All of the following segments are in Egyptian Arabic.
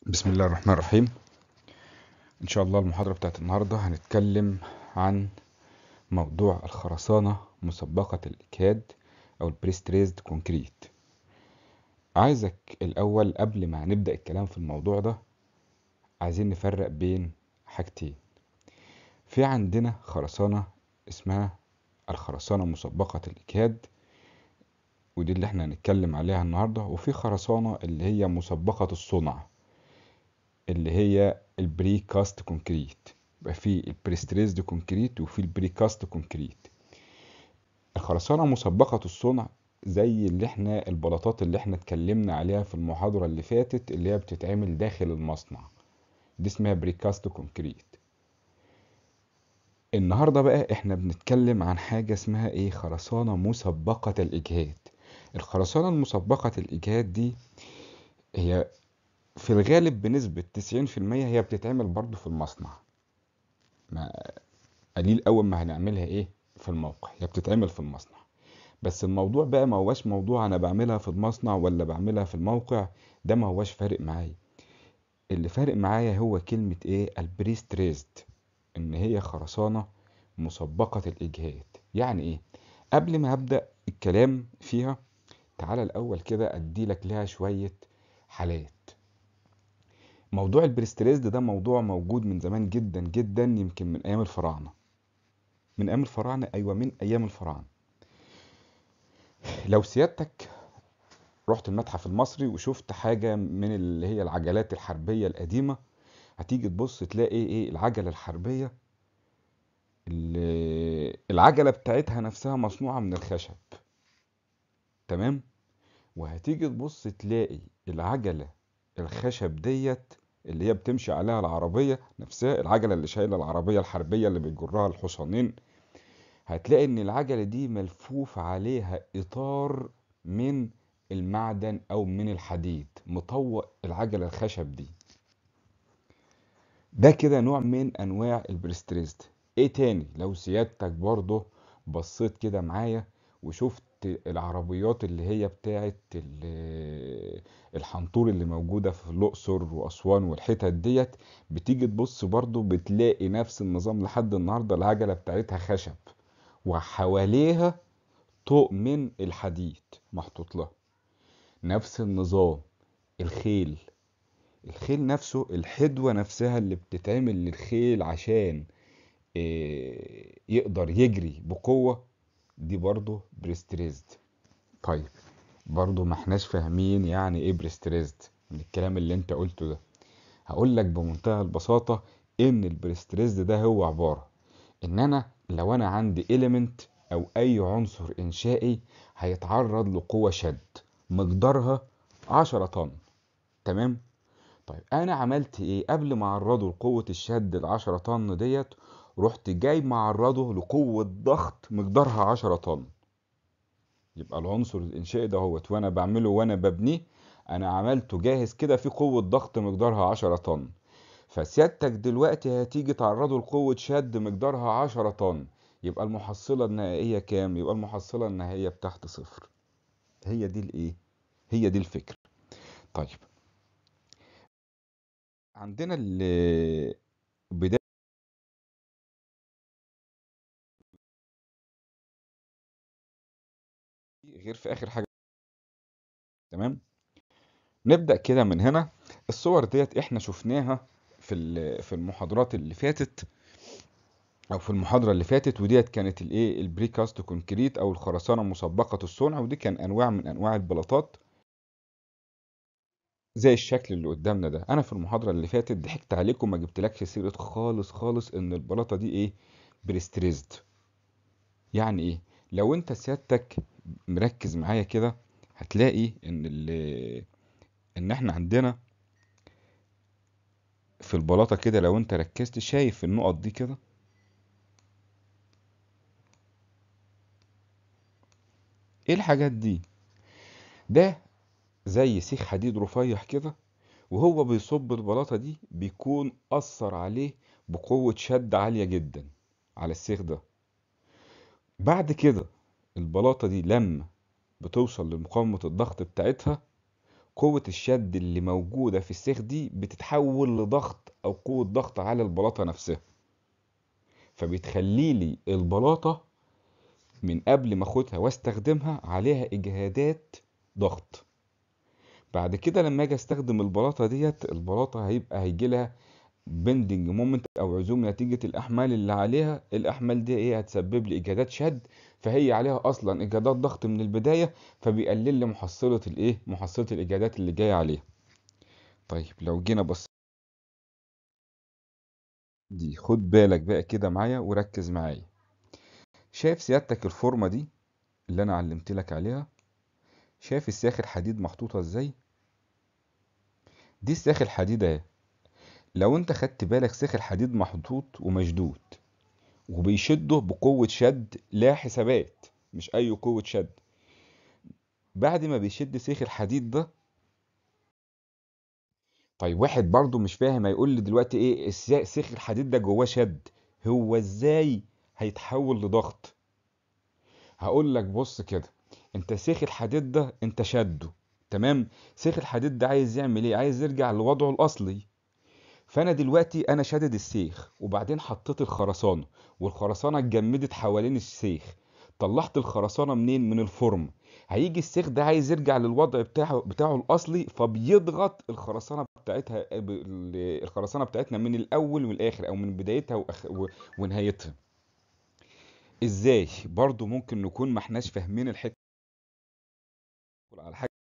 بسم الله الرحمن الرحيم إن شاء الله المحاضرة بتاعت النهاردة هنتكلم عن موضوع الخرسانة مسبقة الإكهاد أو البريستريزد كونكريت عايزك الأول قبل ما نبدأ الكلام في الموضوع ده عايزين نفرق بين حاجتين في عندنا خرسانة اسمها الخرسانة مسبقة الإكهاد ودي اللي احنا هنتكلم عليها النهاردة وفي خرسانة اللي هي مسبقة الصنع اللي هي البري كاست كونكريت يبقى في البريستريزد كونكريت وفي البري كاست كونكريت الخرسانة مسبقة الصنع زي اللي احنا البلاطات اللي احنا اتكلمنا عليها في المحاضرة اللي فاتت اللي هي بتتعمل داخل المصنع دي اسمها بري كاست كونكريت النهاردة بقى احنا بنتكلم عن حاجة اسمها ايه خرسانة مسبقة الإجهاد الخرسانة المسبقة الإجهاد دي هي في الغالب بنسبة 90% هي بتتعمل برضو في المصنع ما قليل أول ما هنعملها ايه في الموقع هي بتتعمل في المصنع بس الموضوع بقى ما هواش موضوع انا بعملها في المصنع ولا بعملها في الموقع ده ما هواش فارق معايا اللي فارق معايا هو كلمة ايه البريستريزد ان هي خرسانة مسبقة الإجهاد يعني ايه قبل ما هبدأ الكلام فيها تعالى الأول كده أديلك لها شوية حالات موضوع البريستريزد ده موضوع موجود من زمان جدا جدا يمكن من ايام الفراعنه من ايام الفراعنه ايوه من ايام الفراعنه لو سيادتك رحت المتحف المصري وشفت حاجه من اللي هي العجلات الحربيه القديمه هتيجي تبص تلاقي ايه العجله الحربيه اللي العجله بتاعتها نفسها مصنوعه من الخشب تمام وهتيجي تبص تلاقي العجله الخشب ديت اللي هي بتمشي عليها العربية نفسها العجلة اللي شايلة العربية الحربية اللي بيجرها الحصانين هتلاقي ان العجلة دي ملفوف عليها اطار من المعدن او من الحديد مطوق العجلة الخشب دي ده كده نوع من انواع البريستريزد ايه تاني لو سيادتك برضه بصيت كده معايا وشفت العربيات اللي هي بتاعت الحنطور اللي موجودة في الأقصر وأسوان والحتت ديت بتيجي تبص برضو بتلاقي نفس النظام لحد النهاردة العجلة بتاعتها خشب وحواليها طوق من الحديد محطوط لها نفس النظام الخيل الخيل نفسه الحدوة نفسها اللي بتتعمل للخيل عشان يقدر يجري بقوة دي برضو بريستريزد طيب برضو ما احناش فاهمين يعني ايه بريستريزد من الكلام اللي انت قلته ده هقول لك بمنتهى البساطة ان البريستريزد ده هو عبارة ان انا لو انا عندي إليمنت او اي عنصر انشائي هيتعرض لقوة شد مقدارها عشرة طن تمام طيب انا عملت ايه قبل ما اعرضه لقوة الشد العشرة طن ديت رحت جاي معرضه لقوة ضغط مقدارها عشرة طن يبقى العنصر الإنشائي ده هو وأنا بعمله وأنا ببنيه أنا عملته جاهز كده في قوة ضغط مقدارها عشرة طن فسيادتك دلوقتي هتيجي تعرضه لقوة شد مقدارها عشرة طن يبقى المحصلة النهائية كام؟ يبقى المحصلة النهائية بتاعت صفر هي دي الإيه؟ هي دي الفكرة طيب عندنا بداية غير في اخر حاجه تمام نبدا كده من هنا الصور ديت احنا شفناها في في المحاضرات اللي فاتت او في المحاضره اللي فاتت وديت كانت الايه البريكاست كونكريت او الخرسانه مسبقه الصنع ودي كان انواع من انواع البلاطات زي الشكل اللي قدامنا ده انا في المحاضره اللي فاتت ضحكت عليكم ما جبتلكش سيره خالص خالص ان البلاطه دي ايه بريستريزد يعني ايه لو انت سيادتك مركز معايا كده هتلاقي ان ال ان احنا عندنا في البلاطه كده لو انت ركزت شايف النقط دي كده ايه الحاجات دي ده زي سيخ حديد رفيع كده وهو بيصب البلاطه دي بيكون اثر عليه بقوه شد عاليه جدا على السيخ ده بعد كده البلاطة دي لما بتوصل لمقاومة الضغط بتاعتها قوة الشد اللي موجودة في السيخ دي بتتحول لضغط او قوة ضغط على البلاطة نفسها فبتخلي لي البلاطة من قبل ما اخدها واستخدمها عليها اجهادات ضغط بعد كده لما اجي استخدم البلاطة ديت البلاطة هيبقى هيجي لها بندنج مومنت او عزوم نتيجة الاحمال اللي عليها الاحمال دي ايه هتسبب لي اجهادات شد فهي عليها اصلا اجهادات ضغط من البداية فبيقلل لي محصلة الايه محصلة الاجهادات اللي جاية عليها طيب لو جينا بص دي خد بالك بقى كده معايا وركز معايا شايف سيادتك الفورمة دي اللي انا علمت لك عليها شايف السياخ الحديد محطوطة ازاي دي السياخ الحديد اهي لو انت خدت بالك سيخ الحديد محطوط ومشدود وبيشده بقوة شد لا حسابات مش اي قوة شد بعد ما بيشد سيخ الحديد ده طيب واحد برضو مش فاهم هيقول لي دلوقتي ايه السي- سيخ الحديد ده جواه شد هو ازاي هيتحول لضغط هقول لك بص كده انت سيخ الحديد ده انت شده تمام سيخ الحديد ده عايز يعمل ايه عايز يرجع لوضعه الاصلي فانا دلوقتي انا شادد السيخ وبعدين حطيت الخرسانه والخرسانه اتجمدت حوالين السيخ طلعت الخرسانه منين من الفرن هيجي السيخ ده عايز يرجع للوضع بتاعه بتاعه الاصلي فبيضغط الخرسانه بتاعتها ب- ال- الخرسانه بتاعتنا من الاول والاخر او من بدايتها وأخ... و... ونهايتها ازاي برضو ممكن نكون ما احناش فاهمين الحته على حاجه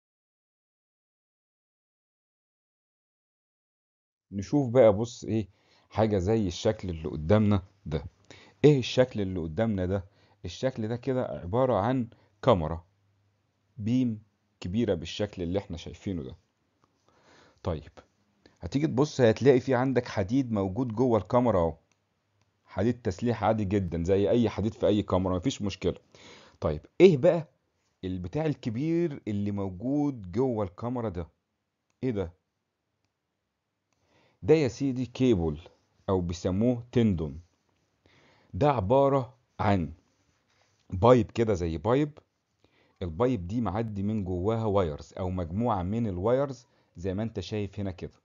نشوف بقى بص ايه حاجه زي الشكل اللي قدامنا ده ايه الشكل اللي قدامنا ده الشكل ده كده عباره عن كاميرا بيم كبيره بالشكل اللي احنا شايفينه ده طيب هتيجي تبص هتلاقي في عندك حديد موجود جوه الكاميرا اهو حديد تسليح عادي جدا زي اي حديد في اي كاميرا مفيش مشكله طيب ايه بقى البتاع الكبير اللي موجود جوه الكاميرا ده ايه ده ده يا سيدي كيبل او بيسموه تندون ده عباره عن بايب كده زي بايب البايب دي معدي من جواها وايرز او مجموعه من الوايرز زي ما انت شايف هنا كده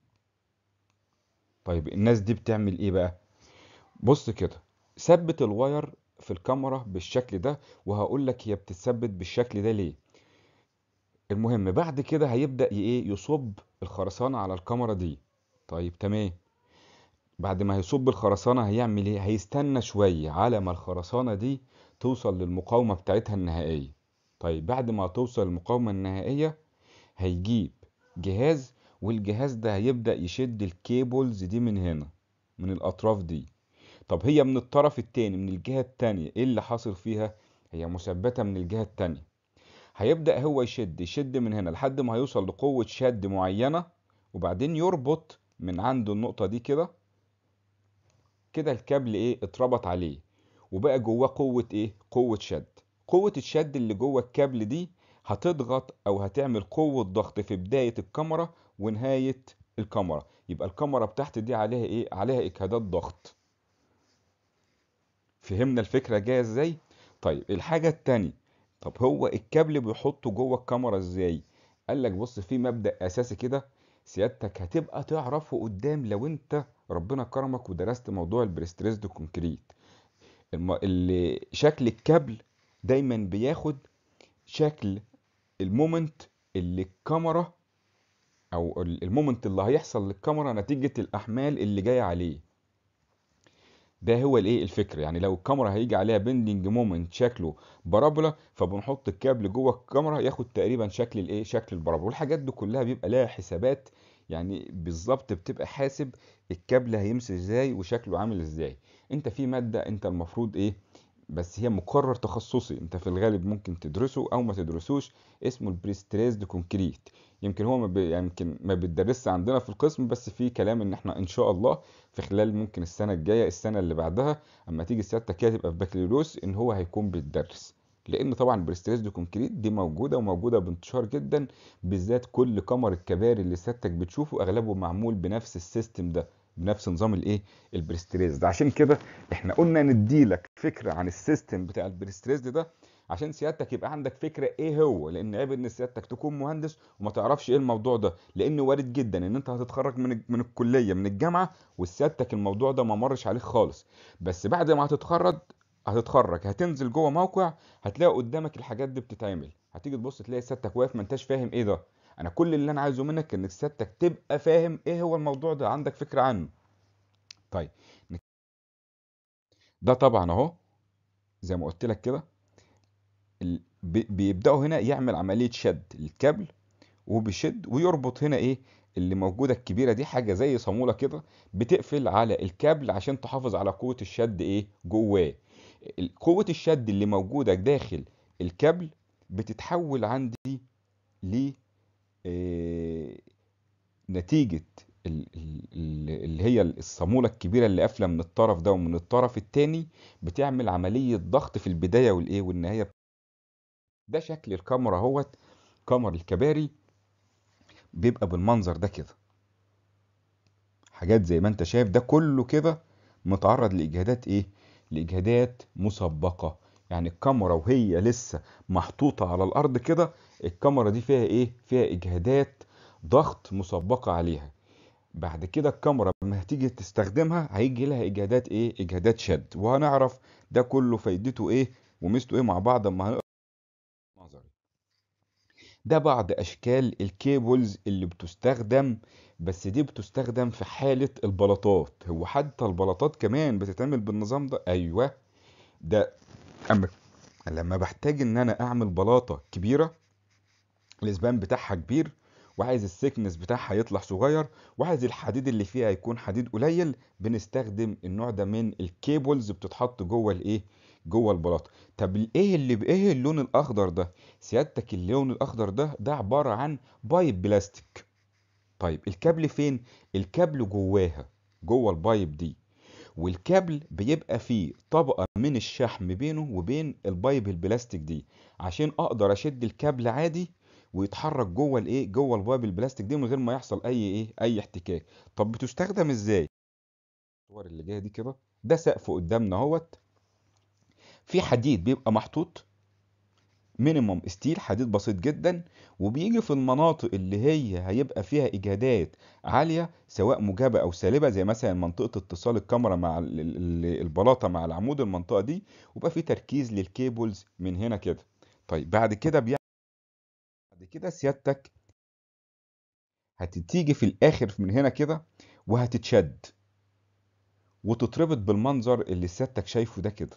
طيب الناس دي بتعمل ايه بقى بص كده ثبت الواير في الكاميرا بالشكل ده وهقول لك هي بتتثبت بالشكل ده ليه المهم بعد كده هيبدأ ي- ايه يصب الخرسانة على الكاميرا دي طيب تمام بعد ما هيصب الخرسانة هيعمل ايه هيستنى شوية على ما الخرسانة دي توصل للمقاومة بتاعتها النهائية طيب بعد ما توصل للمقاومة النهائية هيجيب جهاز والجهاز ده هيبدأ يشد الكيبلز دي من هنا من الأطراف دي طب هي من الطرف التاني من الجهة التانية ايه اللي حاصل فيها هي مثبتة من الجهة التانية هيبدأ هو يشد يشد من هنا لحد ما هيوصل لقوة شد معينة وبعدين يربط من عند النقطة دي كده كده الكابل ايه اتربط عليه وبقى جواه قوة ايه قوة شد قوة الشد اللي جوه الكابل دي هتضغط او هتعمل قوة ضغط في بداية الكاميرا ونهاية الكاميرا يبقى الكاميرا بتاعتي دي عليها ايه عليها اجهادات ضغط فهمنا الفكرة جاية ازاي طيب الحاجة التانية طب هو الكابل بيحطه جوه الكاميرا ازاي قال لك بص في مبدأ اساسي كده سيادتك هتبقى تعرفه قدام لو انت ربنا كرمك ودرست موضوع البريستريسد كونكريت الم... اللي شكل الكابل دايما بياخد شكل المومنت اللي الكاميرا او ال- المومنت اللي هيحصل للكاميرا نتيجة الاحمال اللي جاية عليه ده هو الايه الفكره يعني لو الكاميرا هيجي عليها بندنج مومنت شكله بارابولا فبنحط الكابل جوه الكاميرا ياخد تقريبا شكل الايه شكل البارابولا والحاجات دي كلها بيبقى لها حسابات يعني بالظبط بتبقى حاسب الكابل هيمشي ازاي وشكله عامل ازاي انت في ماده انت المفروض ايه بس هي مقرر تخصصي انت في الغالب ممكن تدرسه او ما تدرسوش اسمه البريستريزد كونكريت يمكن هو ما بي... يمكن ما بيتدرسش عندنا في القسم بس في كلام ان احنا ان شاء الله في خلال ممكن السنه الجايه السنه اللي بعدها اما تيجي سيادتك كده تبقى في بكالوريوس ان هو هيكون بيتدرس لان طبعا بريستريزد كونكريت دي موجوده وموجوده بانتشار جدا بالذات كل قمر الكباري اللي سيادتك بتشوفه اغلبه معمول بنفس السيستم ده بنفس نظام الايه البريستريز ده عشان كده احنا قلنا نديلك فكره عن السيستم بتاع البريستريز ده عشان سيادتك يبقى عندك فكره ايه هو لان عيب ان سيادتك تكون مهندس وما تعرفش ايه الموضوع ده لان وارد جدا ان انت هتتخرج من من الكليه من الجامعه وسيادتك الموضوع ده ما مرش عليك خالص بس بعد ما هتتخرج هتتخرج هتنزل جوه موقع هتلاقي قدامك الحاجات دي بتتعمل هتيجي تبص تلاقي سيادتك واقف ما انتش فاهم ايه ده انا كل اللي انا عايزه منك انك سيادتك تبقى فاهم ايه هو الموضوع ده عندك فكره عنه طيب ده طبعا اهو زي ما قلت لك كده ال- بي- بيبداوا هنا يعمل عمليه شد الكابل وبيشد ويربط هنا ايه اللي موجوده الكبيره دي حاجه زي صاموله كده بتقفل على الكابل عشان تحافظ على قوه الشد ايه جواه ال- قوه الشد اللي موجوده داخل الكابل بتتحول عندي ل آه، نتيجه ال- ال- ال- اللي هي الصاموله الكبيره اللي قافله من الطرف ده ومن الطرف التاني بتعمل عمليه ضغط في البدايه والايه والنهايه ده شكل الكاميرا اهوت كاميرا الكباري بيبقى بالمنظر ده كده حاجات زي ما انت شايف ده كله كده متعرض لاجهادات ايه لاجهادات مسبقه يعني الكاميرا وهي لسه محطوطه على الارض كده الكاميرا دي فيها ايه فيها اجهادات ضغط مسبقه عليها بعد كده الكاميرا لما هتيجي تستخدمها هيجي لها اجهادات ايه اجهادات شد وهنعرف ده كله فايدته ايه وميزته ايه مع بعض اما هنقرا نظري ده بعض اشكال الكيبلز اللي بتستخدم بس دي بتستخدم في حالة البلاطات هو حتى البلاطات كمان بتتعمل بالنظام ده ايوه ده أما لما بحتاج ان انا اعمل بلاطة كبيرة الاسبان بتاعها كبير وعايز السكنس بتاعها يطلع صغير وعايز الحديد اللي فيها يكون حديد قليل بنستخدم النوع ده من الكيبلز بتتحط جوه الايه جوه البلاطه طب ايه اللي بايه اللون الاخضر ده سيادتك اللون الاخضر ده ده عباره عن بايب بلاستيك طيب الكابل فين الكابل جواها جوه البايب دي والكابل بيبقى فيه طبقة من الشحم بينه وبين البايب البلاستيك دي عشان اقدر اشد الكابل عادي ويتحرك جوه الايه جوه البايب البلاستيك دي من غير ما يحصل اي ايه اي احتكاك طب بتستخدم ازاي الصور اللي جايه دي كده ده سقف قدامنا اهوت في حديد بيبقى محطوط مينيموم ستيل حديد بسيط جدا وبيجي في المناطق اللي هي هيبقى فيها اجهادات عاليه سواء موجبه او سالبه زي مثلا منطقه اتصال الكاميرا مع ال- ال- البلاطه مع العمود المنطقه دي ويبقى في تركيز للكيبلز من هنا كده طيب بعد كده بيعمل بعد كده سيادتك هتتيجي في الاخر من هنا كده وهتتشد وتتربط بالمنظر اللي سيادتك شايفه ده كده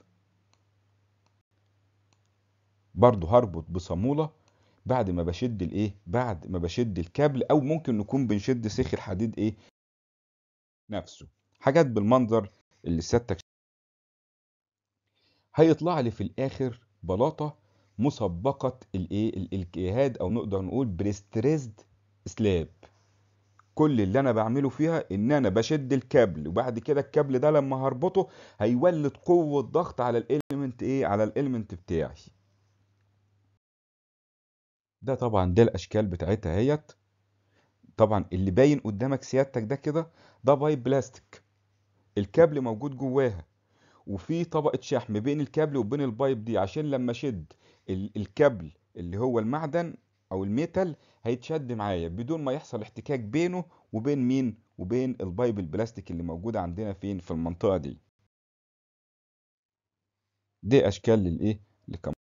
برضه هربط بصامولة بعد ما بشد الايه بعد ما بشد الكابل او ممكن نكون بنشد سيخ الحديد ايه نفسه حاجات بالمنظر اللي سيادتك هيطلع لي في الاخر بلاطة مسبقة الايه ال- الجهاد او نقدر نقول بريستريزد سلاب كل اللي انا بعمله فيها ان انا بشد الكابل وبعد كده الكابل ده لما هربطه هيولد قوة ضغط على الاليمنت ايه على الاليمنت بتاعي ده طبعا ده الاشكال بتاعتها اهيت طبعا اللي باين قدامك سيادتك ده كده ده بايب بلاستيك الكابل موجود جواها وفي طبقة شحم بين الكابل وبين البايب دي عشان لما اشد ال- الكابل اللي هو المعدن او الميتال هيتشد معايا بدون ما يحصل احتكاك بينه وبين مين وبين البايب البلاستيك اللي موجودة عندنا فين في المنطقة دي دي اشكال للايه لكم